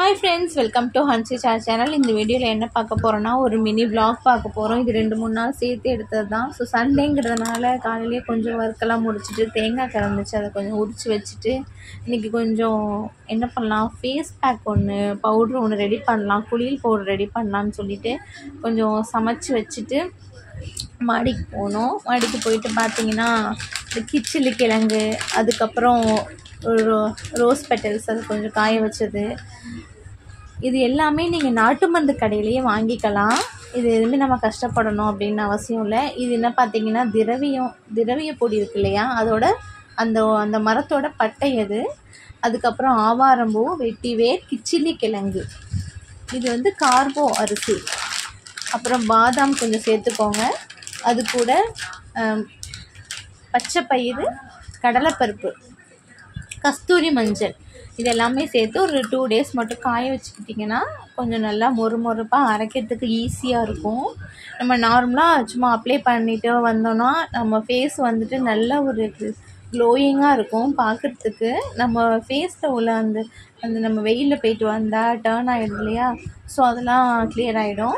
hi friends welcome to Hansi sir channel இந்த வீடியோவில் என்ன பார்க்க போகிறோன்னா ஒரு மினி vlog பார்க்க போகிறோம் இது ரெண்டு மூணு நாள் சேர்த்து எடுத்தது தான் ஸோ சண்டேங்கிறதுனால காலையிலேயே கொஞ்சம் ஒர்க்கெல்லாம் முடிச்சுட்டு தேங்காய் கிடந்துச்சு அதை கொஞ்சம் உரிச்சு வச்சுட்டு இன்றைக்கி கொஞ்சம் என்ன பண்ணலாம் ஃபேஸ் பேக் ஒன்று பவுட்ரு ஒன்று ரெடி பண்ணலாம் குளியல் பவுடர் ரெடி பண்ணலான்னு சொல்லிட்டு கொஞ்சம் சமைச்சு வச்சுட்டு மாடிக்கு போனோம் மாடிக்கு போயிட்டு பார்த்தீங்கன்னா இந்த கிச்சிலி கிழங்கு அதுக்கப்புறம் ஒரு ரோ- ரோஸ் பெட்டல்ஸ் அது கொஞ்சம் காய வச்சது இது எல்லாமே நீங்கள் நாட்டு மருந்து கடையிலேயே வாங்கிக்கலாம் இது எதுவுமே நம்ம கஷ்டப்படணும் அப்படின்னு அவசியம் இல்லை இது என்ன பார்த்தீங்கன்னா திரவியம் திரவிய பொடி இருக்கு இல்லையா அதோட அந்த அந்த மரத்தோட பட்டை அது அதுக்கப்புறம் ஆவாரம்பூ வெட்டிவேர் கிச்சிலி கிழங்கு இது வந்து கார்போ அரிசி அப்புறம் பாதாம் கொஞ்சம் சேர்த்துக்கோங்க அது கூட ஆம், பச்சை பயிறு கடலைப்பருப்பு கஸ்தூரி மஞ்சள் இது எல்லாமே சேர்த்து ஒரு டூ டேஸ் மட்டும் காய வச்சுக்கிட்டிங்கன்னா கொஞ்சம் நல்லா மொறு மொறுப்பாக அரைக்கிறதுக்கு ஈஸியாக இருக்கும் நம்ம நார்மலாக சும்மா அப்ளை பண்ணிட்டு வந்தோம்னா நம்ம ஃபேஸ் வந்துட்டு நல்ல ஒரு க்ளோயிங்காக இருக்கும் பார்க்குறதுக்கு நம்ம ஃபேஸில் உள்ள அந்த அந்த நம்ம வெயிலில் போயிட்டு வந்தால் டேர்ன் ஆகிடுது இல்லையா ஸோ அதெல்லாம் clear ஆகிடும்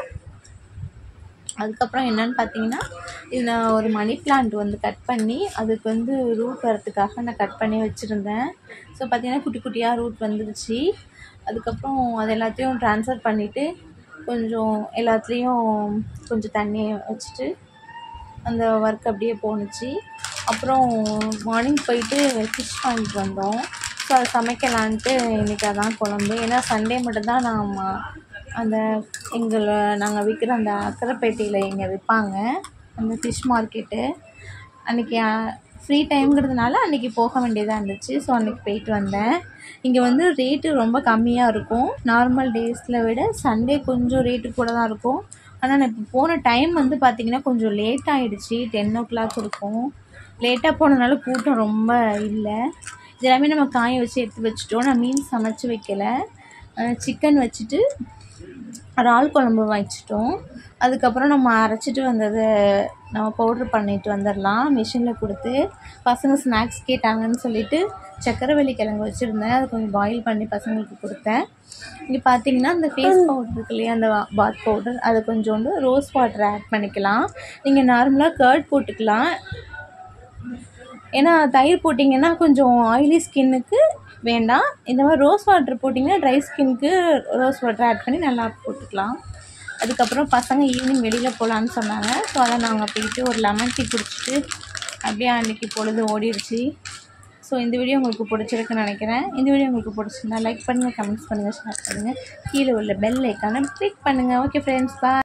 அதுக்கப்புறம் என்னன்னு பார்த்தீங்கன்னா இது நான் ஒரு மணி பிளான்ட் வந்து கட் பண்ணி அதுக்கு வந்து ரூட் வரத்துக்காக நான் கட் பண்ணி வச்சுருந்தேன் ஸோ பார்த்தீங்கன்னா குட்டி குட்டியாக ரூட் வந்துருச்சு அதுக்கப்புறம் அது எல்லாத்தையும் ட்ரான்ஸ்ஃபர் பண்ணிவிட்டு கொஞ்சம் எல்லாத்துலேயும் கொஞ்சம் தண்ணி வச்சுட்டு அந்த ஒர்க் அப்படியே போணுச்சு அப்புறம் மார்னிங் போயிட்டு ஃபிஷ் வாங்கிட்டு வந்தோம் ஸோ அதை சமைக்கலான்ட்டு இன்றைக்கி அதான் குழம்பு ஏன்னா சண்டே மட்டும்தான் நான் ம- அந்த எங்களை நாங்கள் விற்கிற அந்த அக்கரைப்பேட்டையில் இங்கே விற்பாங்க அந்த ஃபிஷ் மார்க்கெட்டு அன்றைக்கி ஃப்ரீ டைம்ங்கிறதுனால அன்றைக்கி போக வேண்டியதாக இருந்துச்சு ஸோ அன்றைக்கி போயிட்டு வந்தேன் இங்கே வந்து ரேட்டு ரொம்ப கம்மியாக இருக்கும் நார்மல் டேஸில் விட சண்டே கொஞ்சம் ரேட்டு கூட தான் இருக்கும் ஆனால் நான் இப்போ போன டைம் வந்து பார்த்திங்கன்னா கொஞ்சம் லேட் ஆகிடுச்சி டென் ஓ கிளாக் இருக்கும் லேட்டாக போனதுனால கூட்டம் ரொம்ப இல்லை இது எல்லாமே நம்ம காய வச்சு எடுத்து வச்சுட்டோம் நான் மீன் சமைச்சு வைக்கல சிக்கன் வச்சுட்டு இறால் குழம்பு வச்சிட்டோம் அதுக்கப்புறம் நம்ம அரைச்சிட்டு வந்ததை நம்ம பவுட்ரு பண்ணிட்டு வந்துடலாம் மிஷினில் கொடுத்து பசங்க ஸ்நாக்ஸ் கேட்டாங்கன்னு சொல்லிட்டு சக்கரவள்ளி கிழங்கு வச்சுருந்தேன் அதை கொஞ்சம் பாயில் பண்ணி பசங்களுக்கு கொடுத்தேன் இங்கே பார்த்தீங்கன்னா அந்த ஃபேஸ் பவுடர் இருக்கு இல்லையா அந்த பாத் பவுடர் அதை கொஞ்சோண்டு ரோஸ் வாட்டர் ஆட் பண்ணிக்கலாம் நீங்கள் நார்மலாக கர்ட் போட்டுக்கலாம் ஏன்னா தயிர் போட்டிங்கன்னா கொஞ்சம் ஆயிலி ஸ்கின்னுக்கு வேண்டாம் இந்த மாதிரி ரோஸ் வாட்டர் போட்டிங்கன்னா ட்ரை ஸ்கின்க்கு ரோஸ் வாட்டர் ஆட் பண்ணி நல்லா போட்டுக்கலாம் அதுக்கப்புறம் பசங்க ஈவினிங் வெளியில் போகலான்னு சொன்னாங்க ஸோ அதை நாங்கள் போயிட்டு ஒரு லெமன் டீ குடிச்சிட்டு அப்படியே அன்றைக்கி பொழுது ஓடிடுச்சு ஸோ இந்த வீடியோ உங்களுக்கு பிடிச்சிருக்குன்னு நினைக்கிறேன் இந்த வீடியோ உங்களுக்கு பிடிச்சிருந்தா லைக் பண்ணுங்கள் கமெண்ட்ஸ் பண்ணுங்கள் ஷேர் பண்ணுங்கள் கீழே உள்ள பெல் ஐக்கானை கிளிக் பண்ணுங்கள் ஓகே ஃப்ரெண்ட்ஸ் பாய்